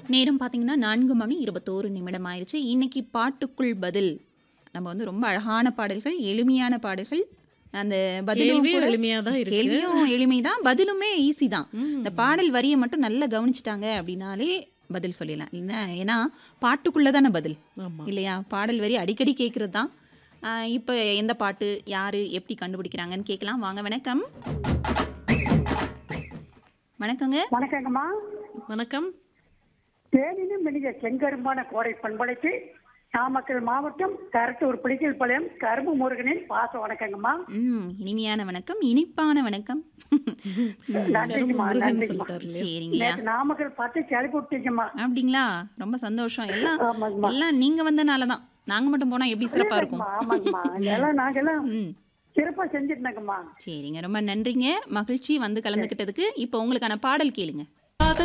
நேரம் பார்த்தீங்கன்னா நான்கு மணி இருபத்தோரு நிமிடம் ஆயிடுச்சு இன்னைக்கு பாட்டுக்குள் பதில் நம்ம வந்து ரொம்ப அழகான பாடல்கள் எளிமையான பாடல்கள் அந்த பதிலும் கேள்வியும் கூட- எளிமையா தான் இருக்கு கேள்வியும் எளிமைதான் பதிலுமே ஈஸி தான் ம். இந்த பாடல் வரியை மட்டும் நல்லா கவனிச்சிட்டாங்க அப்படின்னாலே பதில் சொல்லிடலாம் இல்லைன்னா ஏன்னா பாட்டுக்குள்ளே தானே பதில் ஆமா இல்லையா பாடல் வரி அடிக்கடி கேட்குறது தான் இப்போ எந்த பாட்டு யார் எப்படி கண்டுபிடிக்கிறாங்கன்னு கேட்கலாம் வாங்க வணக்கம் வணக்கங்க வணக்கங்கம்மா வணக்கம் தேனினும் மெனிய செங்கரும்பான கோடை பண்பலைக்கு நாமக்கல் மாவட்டம் கரட்டூர் புலிக்கல் பாளையம் கரும்பு முருகனின் பாச வணக்கங்கம்மா ம் இனிமையான வணக்கம் இனிப்பான வணக்கம் நன்றிங்கம்மா முருகன் நன்றிங்கம்மா சொல்லிட்டாரு இல்லையா சரிங்கய்யா நேற்று நாமக்கல் பார்த்து கிளப்பி விட்டீங்கம்மா அப்படிங்களா ரொம்ப சந்தோஷம் எல்லாம் ஆமாங்கம்மா எல்லாம் நீங்க வந்தனால தான் நாங்க மட்டும் போனா எப்படி சிறப்பா இருக்கும் ஆமாங்கம்மா எல்லாம் நாங்கெல்லாம் ம் சிறப்பா செஞ்சிருந்தாங்கம்மா சரிங்க ரொம்ப நன்றிங்க மகிழ்ச்சி வந்து கலந்துக்கிட்டதுக்கு இப்போ உங்களுக்கான பாடல் கேளுங்க